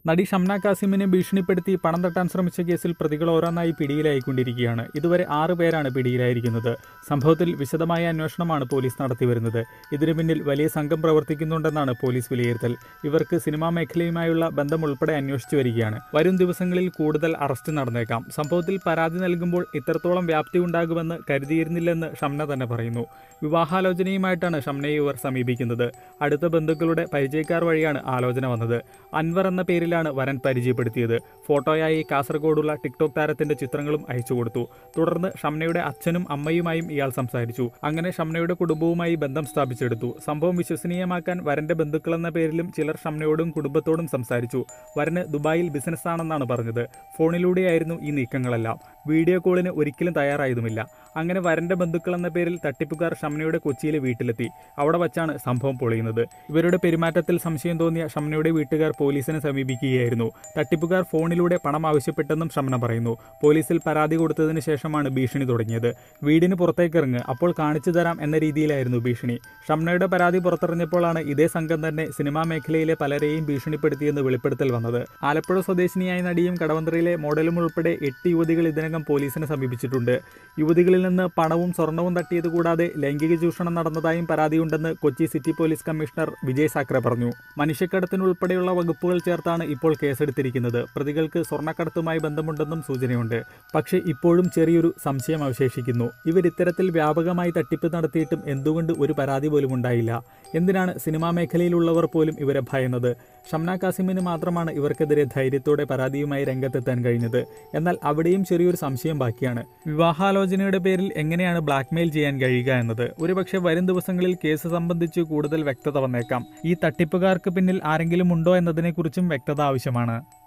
നടി ഷംന കാസിമിനെ ഭീഷണിപ്പെടുത്തി പണം തട്ടാൻ ശ്രമിച്ച കേസിൽ പ്രതികൾ ഓരോന്നായി പിടിയിലായിക്കൊണ്ടിരിക്കുകയാണ് ഇതുവരെ ആറ് പേരാണ് പിടിയിലായിരിക്കുന്നത് സംഭവത്തിൽ വിശദമായ അന്വേഷണമാണ് പോലീസ് നടത്തിവരുന്നത് ഇതിനു പിന്നിൽ വലിയ സംഘം പ്രവർത്തിക്കുന്നുണ്ടെന്നാണ് പോലീസ് വിലയിരുത്തൽ ഇവർക്ക് സിനിമാ മേഖലയുമായുള്ള ബന്ധം ഉൾപ്പെടെ അന്വേഷിച്ചു വരികയാണ് വരും ദിവസങ്ങളിൽ കൂടുതൽ അറസ്റ്റ് നടന്നേക്കാം സംഭവത്തിൽ പരാതി നൽകുമ്പോൾ ഇത്രത്തോളം വ്യാപ്തി ഉണ്ടാകുമെന്ന് കരുതിയിരുന്നില്ലെന്ന് ഷംന തന്നെ പറയുന്നു വിവാഹാലോചനയുമായിട്ടാണ് ഷംനയെ ഇവർ സമീപിക്കുന്നത് അടുത്ത ബന്ധുക്കളുടെ പരിചയക്കാർ വഴിയാണ് ആലോചന വന്നത് അൻവർ എന്ന പേരിലാണ് വരൻ പരിചയപ്പെടുത്തിയത് ഫോട്ടോയായി കാസർഗോഡുള്ള ടിക്ടോക്ക് താരത്തിന്റെ ചിത്രങ്ങളും അയച്ചു കൊടുത്തു തുടർന്ന് ഷംനയുടെ അച്ഛനും അമ്മയുമായും ഇയാൾ സംസാരിച്ചു അങ്ങനെ ഷംനയുടെ കുടുംബവുമായി ബന്ധം സ്ഥാപിച്ചെടുത്തു സംഭവം വിശ്വസനീയമാക്കാൻ വരന്റെ ബന്ധുക്കളെന്ന പേരിലും ചിലർ ഷംനയോടും കുടുംബത്തോടും സംസാരിച്ചു വരന് ദുബായിൽ ബിസിനസ്സാണെന്നാണ് പറഞ്ഞത് ഫോണിലൂടെയായിരുന്നു ഈ നീക്കങ്ങളെല്ലാം വീഡിയോ കോളിന് ഒരിക്കലും തയ്യാറായതുമില്ല അങ്ങനെ വരന്റെ ബന്ധുക്കളെന്ന പേരിൽ തട്ടിപ്പുകാർ ഷംനയുടെ കൊച്ചിയിലെ വീട്ടിലെത്തി അവിടെ വച്ചാണ് സംഭവം പൊളിയുന്നത് ഇവരുടെ പെരുമാറ്റത്തിൽ സംശയം തോന്നിയ ഷംനയുടെ വീട്ടുകാർ പോലീസിനെ സമീപിക്കുകയായിരുന്നു തട്ടിപ്പുകാർ ഫോണിലൂടെ പണം ആവശ്യപ്പെട്ടെന്നും ഷംന പറയുന്നു പോലീസിൽ പരാതി കൊടുത്തതിന് ശേഷമാണ് ഭീഷണി തുടങ്ങിയത് വീടിന് പുറത്തേക്കിറങ്ങ് അപ്പോൾ കാണിച്ചു തരാം എന്ന രീതിയിലായിരുന്നു ഭീഷണി ഷംനയുടെ പരാതി പുറത്തറിഞ്ഞപ്പോഴാണ് ഇതേ സംഘം തന്നെ സിനിമാ മേഖലയിലെ പലരെയും ഭീഷണിപ്പെടുത്തിയെന്ന് വെളിപ്പെടുത്തൽ വന്നത് ആലപ്പുഴ സ്വദേശിനിയായ നടിയും കടവന്ത്രയിലെ മോഡലും ഉൾപ്പെടെ എട്ട് യുവതികൾ ഇതിനകം പോലീസിനെ സമീപിച്ചിട്ടുണ്ട് യുവതികളിൽ നിന്ന് പണവും സ്വർണവും തട്ടിയത് കൂടാതെ ലൈംഗിക ചൂഷണം നടന്നതായും പരാതിയുണ്ടെന്ന് Kochi city police commissioner Vijay Sakhare പറഞ്ഞു മനുഷ്യക്കടത്തിനുൾപ്പെടെയുള്ള വകുപ്പുകൾ ചേർത്താണ് ഇപ്പോൾ കേസെടുത്തിരിക്കുന്നത് പ്രതികൾക്ക് സ്വർണ്ണക്കടത്തുമായി ബന്ധമുണ്ടെന്നും സൂചനയുണ്ട് പക്ഷേ ഇപ്പോഴും ചെറിയൊരു സംശയം അവശേഷിക്കുന്നു ഇവർ ഇത്തരത്തിൽ വ്യാപകമായി തട്ടിപ്പ് നടത്തിയിട്ടും എന്തുകൊണ്ട് ഒരു പരാതി പോലും ഉണ്ടായില്ല എന്തിനാണ് സിനിമാ മേഖലയിലുള്ളവർ പോലും ഇവരെ ഭയന്നത് ഷംന കാസിമിന് മാത്രമാണ് ഇവർക്കെതിരെ ധൈര്യത്തോടെ പരാതിയുമായി രംഗത്തെത്താൻ കഴിഞ്ഞത് എന്നാൽ അവിടെയും ചെറിയൊരു സംശയം ബാക്കിയാണ് വിവാഹാലോചനയുടെ പേരിൽ എങ്ങനെയാണ് ബ്ലാക്ക്മെയിൽ ചെയ്യാൻ കഴിയുക എന്നത് ഒരുപക്ഷെ വരും ദിവസങ്ങളിൽ കേസ് സംബന്ധിച്ച് കൂടുതൽ വ്യക്തത വന്നേക്കാം ഈ തട്ടിപ്പുകാർക്ക് പിന്നിൽ ആരെങ്കിലും ഉണ്ടോ എന്നതിനെക്കുറിച്ചും വ്യക്തത ആവശ്യമാണ്